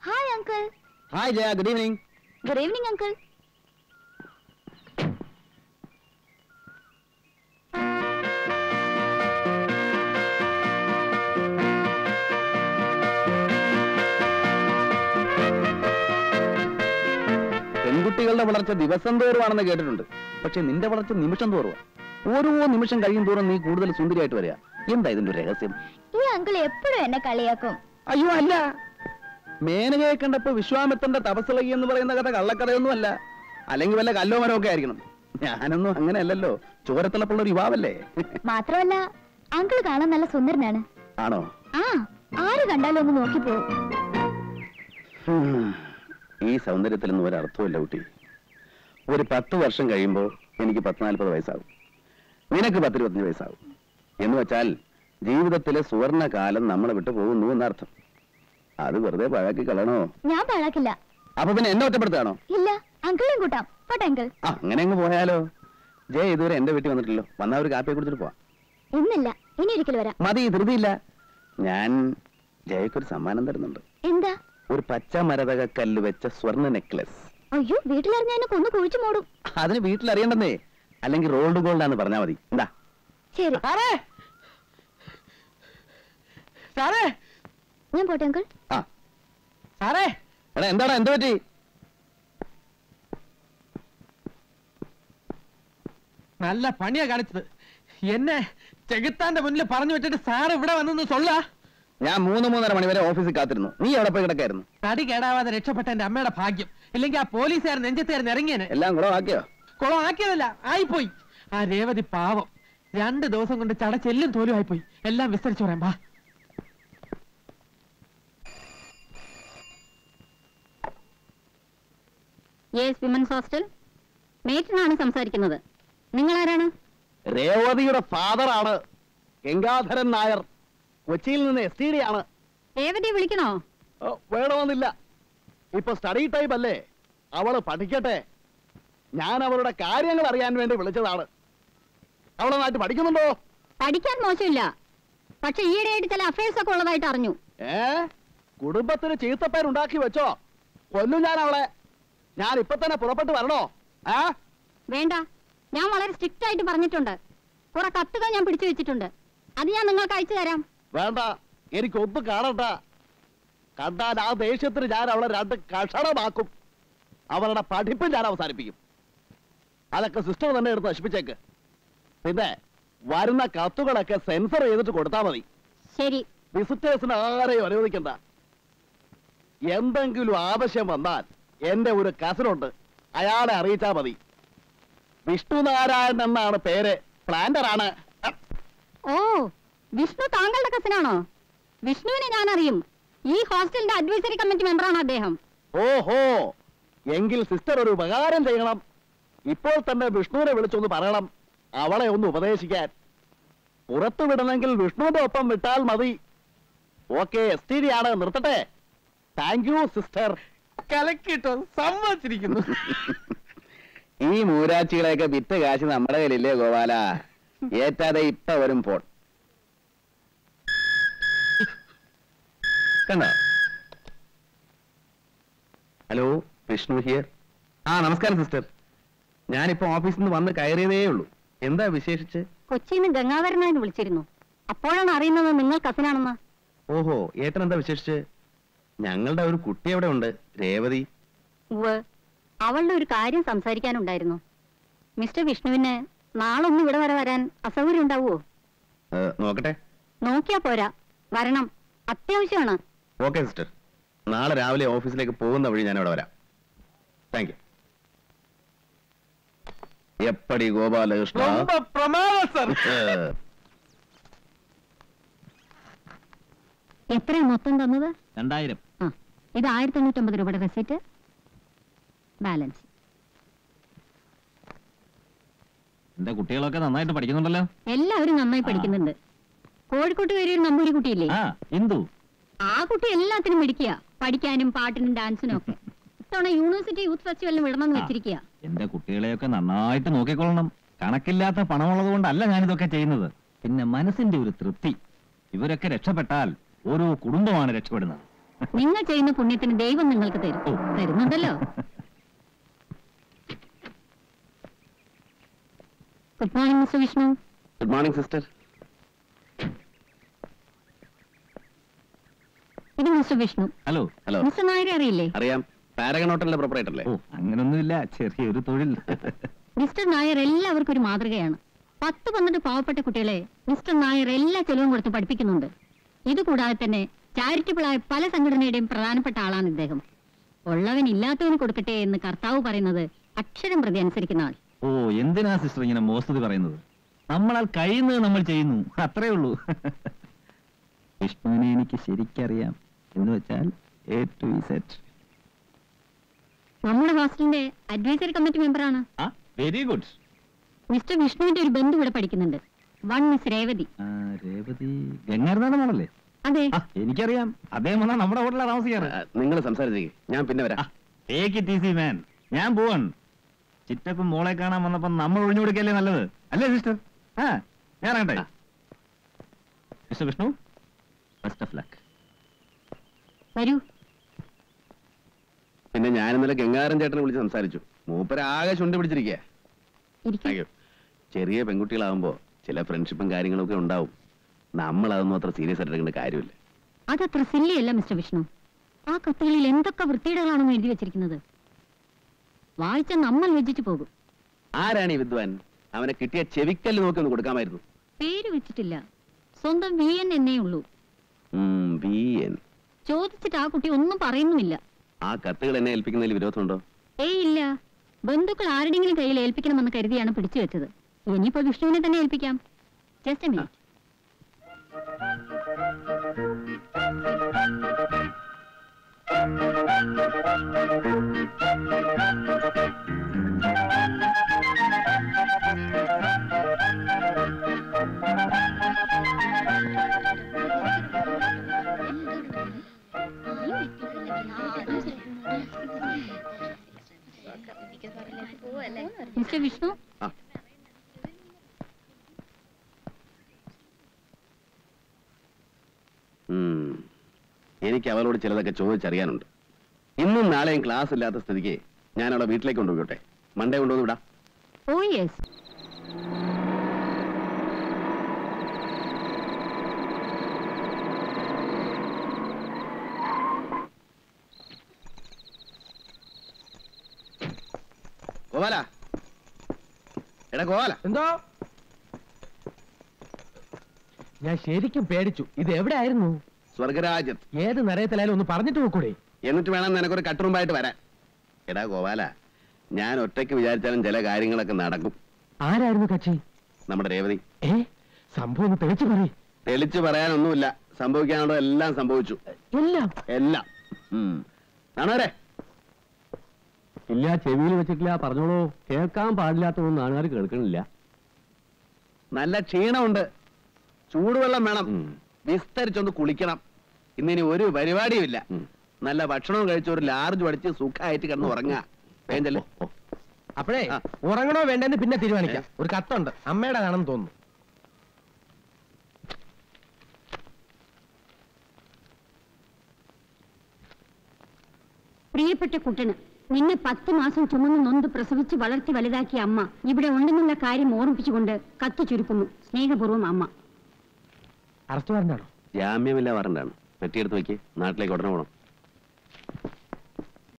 Hi uncle hi Jaya good evening good evening uncle പെൺകുട്ടികളുടെ വളർച്ച ദിവസം തോറുവാണെന്ന് കേട്ടിട്ടുണ്ട് പക്ഷെ നിന്റെ വളർച്ച നിമിഷം തോറുവാ ഓരോ നിമിഷം കഴിയും തോറും നീ കൂടുതൽ സുന്ദരിയായിട്ട് വരിക എന്താ ഇതിന്റെ ഒരു രഹസ്യം ഈ അങ്കിൾ എപ്പോഴും എന്നെ കളിയാക്കും അയ്യോ അല്ല മേനകയെ കണ്ടപ്പോ വിശ്വാമിത്രന്റെ തപസ്സിളകി എന്ന് പറയുന്ന കഥ കള്ളക്കഥയൊന്നും അല്ല അല്ലെങ്കിൽ വല്ല കല്ലോ മരമോ ഒക്കെ ആയിരിക്കണം ഞാനൊന്നും അങ്ങനെ അല്ലല്ലോ ചോരത്തിളപ്പുള്ള ഒരു യുവാവല്ലേ മാത്രമല്ല അങ്കിൾ കാണാൻ നല്ല സുന്ദരനാണ് ആണോ ആ ആര് കണ്ടാലും ഒന്ന് നോക്കി പോകും ഹും. ഈ സൗന്ദര്യത്തിലൊന്നും ഒരർത്ഥമില്ല കുട്ടി ഒരു പത്ത് വർഷം കഴിയുമ്പോൾ എനിക്ക് പത്തിനാൽപ്പത് വയസ്സാകും നിനക്ക് പത്തിരുപത്തഞ്ച് വയസ്സാകും എന്ന് വെച്ചാൽ ജീവിതത്തിലെ സുവർണ കാലം നമ്മളെ വിട്ടു പോകുന്നു എന്നർത്ഥം അത് വെറുതെ പഴക്കി കളയണോ ഞാൻ പാഴാക്കില്ല അപ്പൊ പിന്നെ എന്നെ ഒറ്റപ്പെടുത്താണോ ഇല്ല അങ്കിളും കൂട്ടാം പോട്ടെ അങ്കിൾ ആ അങ്ങനെ അങ്ങ് പോയാലോ ജയ ഇതുവരെ എന്റെ വീട്ടിൽ വന്നിട്ടില്ലല്ലോ വന്നാ ഒരു കാപ്പിയെ കുടിച്ചിട്ട് പോവാം ഇന്നില്ല ഇനി ഒരിക്കൽ വരാം മതി ധൃതിയില്ല ഞാൻ ജയക്കൊരു സമ്മാനം തരുന്നുണ്ട് എന്താ ഒരു പച്ച മരതക കല്ല് വെച്ച സ്വർണ്ണ നെക്ലസ് അയ്യോ വീട്ടിലറിഞ്ഞ എന്നെ കൊന്നു കുഴിച്ചു മൂടും അതിന് വീട്ടിൽ അറിയണ്ടെന്നേ അല്ലെങ്കിൽ റോൾഡ് ഗോൾഡ് ആണെന്ന് പറഞ്ഞാൽ മതി എന്താ ശരി സാറേ സാറേ ഞാൻ പോട്ടെ അങ്കിൾ ആ സാറേ എടാ എന്താടാ എന്ത് പറ്റി നല്ല പണിയാ കാണിച്ചത് എന്നെ ചെകുത്താന്റെ മുന്നിൽ പറഞ്ഞു വെച്ചിട്ട് സാർ ഇവിടെ വന്നെന്ന് സൊല്ല ഞാൻ മൂന്ന് മൂന്നര മണി വരെ ഓഫീസിൽ കാത്തിരുന്നു നീ എവിടെ പോയി കിടക്കായിരുന്നു തടി കേടാവാതെ രക്ഷപ്പെട്ട എന്റെ അമ്മയുടെ ഭാഗ്യം ഇല്ലെങ്കിൽ ആ പോലീസുകാരൻ നെഞ്ചത്തുകാരൻ ഇറങ്ങിയനെ എല്ലാം കൂടെ ആക്കിയോ കുളം ആക്കിയതല്ല ആയിപ്പോയി ആ രേവതി പാവം രണ്ട് ദിവസം കൊണ്ട് ചടച്ചെല്ലും തോലും ആയിപ്പോയി എല്ലാം വിസ്തരിച്ചു പറയാം വാ യേസ് വിമൻസ് ഹോസ്റ്റൽ മേറ്റിനാണ് സംസാരിക്കുന്നത് നിങ്ങൾ ആരാണ് രേവതിയുടെ ഫാദറാണ് ഗംഗാധരൻ നായർ കൊച്ചിയിൽ നിന്ന് എസ് ടി ഡി ആണ് രേവതിയെ വിളിക്കണോ ഓ, വേണമെന്നില്ല ഇപ്പൊ സ്റ്റഡി ടൈം അല്ലേ അവള് പഠിക്കട്ടെ ഞാൻ അവളുടെ കാര്യങ്ങൾ അറിയാൻ വേണ്ടി വിളിച്ചതാണ് അവളെ നാട്ടിൽ പഠിക്കുന്നുണ്ടോ പഠിക്കാൻ മോശമില്ല പക്ഷെ ഈയിടെയായിട്ട് ചില അഫയേഴ്സ് ഒക്കെ ഉള്ളതായിട്ട് അറിഞ്ഞു ഏ കുടുംബത്തിന് ചീത്തപ്പേരുണ്ടാക്കി വെച്ചോ കൊല്ലും ഞാൻ അവളെ ഞാൻ ഇപ്പൊ തന്നെ പുറപ്പെട്ട് വരണോ ആ വേണ്ട ഞാൻ വളരെ സ്ട്രിക്റ്റ് ആയിട്ട് പറഞ്ഞിട്ടുണ്ട് കുറെ കത്തുകൾ ഞാൻ പിടിച്ചു വെച്ചിട്ടുണ്ട് അത് ഞാൻ നിങ്ങൾക്ക് അയച്ചു തരാം വേണ്ട എനിക്കൊന്ന് കാണണ്ട കണ്ടാൽ ആ ദേഷ്യത്തിന് ഞാൻ അവളെ രണ്ട് കഷണമാക്കും അവളുടെ പഠിപ്പ് ഞാൻ അവസാനിപ്പിക്കും അതൊക്കെ സിസ്റ്റർ തന്നെ എടുത്ത് നശിപ്പിച്ചേക്ക് പിന്നെ വരുന്ന കത്തുകളൊക്കെ സെൻസർ ചെയ്തിട്ട് കൊടുത്താൽ മതി ശരി വിസിറ്റേഴ്സിന് ആരെയും അനുവദിക്കണ്ട എന്തെങ്കിലും ആവശ്യം വന്നാൽ എന്റെ ഒരു കസിനുണ്ട് അയാളെ അറിയിച്ചാ മതി വിഷ്ണു നാരായണൻ എന്നാണ് പേര് പ്ലാന്റർ ആണ് ഓ വിഷ്ണു താങ്കളുടെ കസിനാണോ വിഷ്ണുവിനെ ഞാൻ അറിയും ഈ ഹോസ്റ്റലിന്റെ അഡ്വൈസറി കമ്മിറ്റി മെമ്പറാണ് അദ്ദേഹം ഓഹോ എങ്കിൽ സിസ്റ്റർ ഒരു ഉപകാരം ചെയ്യണം ഇപ്പോൾ തന്നെ വിഷ്ണുവിനെ വിളിച്ചൊന്ന് പറയണം അവളെ ഒന്ന് ഉപദേശിക്കാൻ പുറത്തു വിടണമെങ്കിൽ വിഷ്ണുവിന്റെ ഒപ്പം വിട്ടാൽ മതി ഓക്കെ എസ് ടി ഡി ആണ് നിർത്തട്ടെ താങ്ക് യു സിസ്റ്റർ കലക്കിട്ടോ സമ്മതിച്ചിരിക്കുന്നു ഈ മൂരാച്ചികളെയൊക്കെ വിറ്റ് കാശ് നമ്മുടെ കയ്യിലില്ലേ ഗോപാല ഏറ്റാതെ ഇപ്പൊ വരും ഫോൺ കണ്ടോ ഹലോ വിഷ്ണു ഹിയർ ആ നമസ്കാരം സിസ്റ്റർ ഞാനിപ്പോ ഓഫീസിൽ നിന്ന് വന്ന് കയറിയതേ ഉള്ളൂ എന്താ വിശേഷിച്ച് കൊച്ചിയിൽ നിന്ന് ഗംഗാധരനായിട്ട് വിളിച്ചിരുന്നു അപ്പോഴാണ് അറിയുന്നത് നിങ്ങൾ കസിനാണെന്ന് ഓഹോ ഏട്ടൻ എന്താ വിശേഷിച്ച് ഞങ്ങളുടെ ഒരു കുട്ടി അവിടെ ഉണ്ട് രേവതി ഉവ് അവളുടെ ഒരു കാര്യം സംസാരിക്കാനുണ്ടായിരുന്നു മിസ്റ്റർ വിഷ്ണുവിന് നാളെ ഒന്ന് ഇവിടെ വരെ വരാൻ അസൗകര്യം ഉണ്ടാവുമോ ഏ, നോക്കട്ടെ നോക്കിയാ പോരാ വരണം അത്യാവശ്യമാണ് ഓക്കെ സിസ്റ്റർ നാളെ രാവിലെ ഓഫീസിലേക്ക് പോകുന്ന വഴി ഞാൻ അവിടെ വരാം താങ്ക് യു എപ്പടി ഗോപാലകൃഷ്ണ ரொம்ப பிரமாதம் சார் ഏ, എത്രയാ മൊത്തം തന്നത് രണ്ടായിരം ആ ഇത് ആയിരത്തി എണ്ണൂറ്റമ്പത് രൂപയുടെ റെസിറ്റ് ബാലൻസ് എന്റെ കുട്ടികളൊക്കെ നന്നായിട്ട് പഠിക്കുന്നുണ്ടല്ലോ എല്ലാവരും നന്നായി പഠിക്കുന്നുണ്ട് കോഴിക്കോട്ട് കയറി ഒരു നമ്പൂരി കുട്ടിയില്ലേ ആ ഇന്ദു ആ കുട്ടി എല്ലാത്തിനും മിടിക്കുക പഠിക്കാനും പാട്ടിനും ഡാൻസിനും ഒക്കെ ഇത്തവണ യൂണിവേഴ്സിറ്റി യൂത്ത് ഫെസ്റ്റിവലിന് വിടണമെന്ന് ആ. വെച്ചിരിക്കുക എന്റെ കുട്ടികളെയൊക്കെ നന്നായിട്ട് നോക്കിക്കൊള്ളണം കണക്കില്ലാത്ത പണമുള്ളത് കൊണ്ടല്ല ഞാനിതൊക്കെ ചെയ്യുന്നത് പിന്നെ മനസ്സിന്റെ ഒരു തൃപ്തി ഇവരൊക്കെ രക്ഷപ്പെട്ടാൽ ഓരോ കുടുംബമാണ് രക്ഷപ്പെടുന്നത് നിങ്ങൾ ചെയ്യുന്ന പുണ്യത്തിന് ദൈവം നിങ്ങൾക്ക് തരും ഓ. തരുന്നുണ്ടല്ലോ good morning mister Vishnu good morning sister ഇത് mister Vishnu hello hello mister നായരെ അറിയില്ലേ അറിയാം പാരഗൺ ഹോട്ടലിന്റെ പ്രൊപ്പറേറ്റർ അല്ലേ ഓ അങ്ങനൊന്നുമില്ല ചെറിയൊരു തൊഴിൽ മിസ്റ്റർ നായർ എല്ലാവർക്കും ഒരു മാതൃകയാണ് പത്ത് പന്ത്രണ്ട് പാവപ്പെട്ട കുട്ടികളെ മിസ്റ്റർ നായർ എല്ലാ ചെലവും കൊടുത്ത് പഠിപ്പിക്കുന്നുണ്ട് ഇതുകൂടാതെ തന്നെ ചാരിറ്റബിൾ ആയ പല സംഘടനയുടെയും പ്രധാനപ്പെട്ട ആളാണ് ഇദ്ദേഹം ഉള്ളവൻ ഇല്ലാത്തവന് കൊടുക്കട്ടെ എന്ന് കർത്താവ് പറയുന്നത് അക്ഷരം പ്രതി അനുസരിക്കുന്ന ആൾ ഓ എന്തിനാ സിസ്റ്റർ ഇങ്ങനെ മോസ്തുതി പറയുന്നത് നമ്മളാൽ കഴിയുന്നത് നമ്മൾ ചെയ്യുന്നു അത്രേ ഉള്ളൂ വിഷ്ണുവിനെ എനിക്ക് ശരിക്കറിയാം എന്ന് വെച്ചാൽ എ ടു സെറ്റ് നമ്മുടെ ഹോസ്റ്റലിന്റെ അഡ്വൈസറി കമ്മിറ്റി മെമ്പറാണ് ആ വെരി ഗുഡ് മിസ്റ്റർ വിഷ്ണുവിന്റെ ഒരു ബന്ധു ഇവിടെ പഠിക്കുന്നുണ്ട് വൺ മിസ് രേവതി രേവതി ഗംഗാരനാഥ മോളല്ലേ അതെ ആ, എനിക്കറിയാം അദ്ദേഹം വന്നാ നമ്മുടെ ഹോട്ടലിലാണ് താമസിക്കാറ് നിങ്ങൾ സംസാരിച്ചേക്ക് ഞാൻ പിന്നെ വരാം ടേക്ക് ഇറ്റ് ഈസി മാൻ ഞാൻ പോവാൻ ചിറ്റപ്പം മോളെ കാണാൻ വന്നപ്പോ നമ്മൾ ഒഴിഞ്ഞു കൊടുക്കല്ലേ നല്ലത് അല്ലേ സിസ്റ്റർ ആ ഞാൻ ഇറങ്ങട്ടെ ആ. Mister Vishnu best of luck വരൂ പിന്നെ ഞാൻ ഇന്നലെ ഗംഗാരൻ ചേട്ടനെ വിളിച്ച് സംസാരിച്ചു മൂപ്പര് ആകെ ചുണ്ടി പിടിച്ചിരിക്കുക ഇരിക്കും ചെറിയ പെൺകുട്ടികളാവുമ്പോ ചില ഫ്രണ്ട്ഷിപ്പും കാര്യങ്ങളൊക്കെ ഉണ്ടാവും നമ്മൾ അതൊന്നും അത്ര സീരിയസ് ആയിട്ട് എടുക്കേണ്ട കാര്യമില്ല അതത്ര സില്ലിയല്ല മിസ്റ്റർ വിഷ്ണു ആ കത്തുകളിൽ എന്തൊക്കെ വൃത്തിയിടകളാണെന്ന് എഴുതി വെച്ചിരിക്കുന്നത് വായിച്ച നമ്മൾ ലജ്ജിച്ചു പോകും ആരാണ് ഈ വിദ്വാൻ അവനെ കിട്ടിയ ചെവിക്കല്ല് നോക്കി ഒന്ന് കൊടുക്കാമായിരുന്നു പേര് വെച്ചിട്ടില്ല സ്വന്തം വി എൻ എന്നേ ഉള്ളൂ ഉം, വി എൻ. ചോദിച്ചിട്ട് ആ കുട്ടി ഒന്നും പറയുന്നുമില്ല ആ കത്തുകൾ എന്നെ ഏൽപ്പിക്കുന്നതിൽ വിരോധമുണ്ടോ ഏയ് ഇല്ല ബന്ധുക്കൾ ആരുടെങ്കിലും കയ്യിൽ ഏൽപ്പിക്കണമെന്ന് കരുതിയാണ് പിടിച്ചു വെച്ചത് ഇനിയിപ്പോ വിഷ്ണുവിനെ തന്നെ ഏൽപ്പിക്കാം ജസ്റ്റ് മിനിറ്റ് മിസ്റ്റർ വിഷ്ണു ആ. ഉം. എനിക്ക് അവളോട് ചിലതൊക്കെ ചോദിച്ചറിയാനുണ്ട് ഇന്നും നാളെയും ക്ലാസ് ഇല്ലാത്ത സ്ഥിതിക്ക് ഞാൻ അവളെ വീട്ടിലേക്ക് കൊണ്ടുപോയിട്ടെ മണ്ടേ കൊണ്ടുവന്ന് വിടാം ഓ യെസ് ഗോപാല എടാ ഗോപാല എന്തോ ഞാൻ ശരിക്കും പേടിച്ചു ഇത് എവിടെ ആയിരുന്നു സ്വർഗരാജ്യത്ത് ഏത് നരയത്തിലായാലും ഒന്ന് പറഞ്ഞിട്ട് നോക്കൂടെ എന്നിട്ട് വേണം നിനക്കൊരു കട്ടുറുമ്പായിട്ട് വരാൻ എടാ ഗോപാല ഞാൻ ഒറ്റയ്ക്ക് വിചാരിച്ചാലും ചില കാര്യങ്ങളൊക്കെ നടക്കും ആരായിരുന്നു കക്ഷി നമ്മുടെ രേവതി ഏ സംഭവം ഒന്ന് തെളിച്ചു പറയേ തെളിച്ചു പറയാനൊന്നുമില്ല സംഭവിക്കാനുള്ളത് എല്ലാം സംഭവിച്ചു എല്ലാം എല്ലാം ഉം. കാണുവരെ ഇല്ല ചെവിയിൽ വെച്ചിട്ടില്ല പറഞ്ഞോളൂ കേൾക്കാൻ പാടില്ലാത്തതൊന്നും നാട്ടുകാർ കേൾക്കണില്ല നല്ല ക്ഷീണമുണ്ട് ചൂടുവെള്ളം വേണം ഉം. വിസ്തരിച്ചൊന്ന് കുളിക്കണം ഇന്നിനി ഒരു പരിപാടിയുമില്ല ഉം. നല്ല ഭക്ഷണവും കഴിച്ച് ഒരു ലാർജ് പഠിച്ച് സുഖമായിട്ട് കിടന്ന് ഉറങ്ങാ വേണ്ടല്ലേ അപ്പോഴേ ആ. ഉറങ്ങണോ വേണ്ടെന്ന് പിന്നെ തീരുമാനിക്കാം ഒരു കത്തുണ്ട് അമ്മയുടെ ആണെന്ന് തോന്നുന്നു പ്രിയപ്പെട്ട കുട്ടന് നിന്നെ പത്ത് മാസം ചുമന്ന് നൊന്ത് പ്രസവിച്ച് വളർത്തി വലുതാക്കിയ അമ്മ ഇവിടെ ഉണ്ടെന്നുള്ള കാര്യം ഓർമ്മിപ്പിച്ചുകൊണ്ട് കത്ത് ചുരുക്കുന്നു സ്നേഹപൂർവ്വം അമ്മ അറസ്റ്റ് പറഞ്ഞാണോ ജാമ്യമില്ല വാറണ്ടാണ് പെട്ടിയെടുത്ത് വെക്ക് നാട്ടിലേക്ക് ഉടനെ പോകണം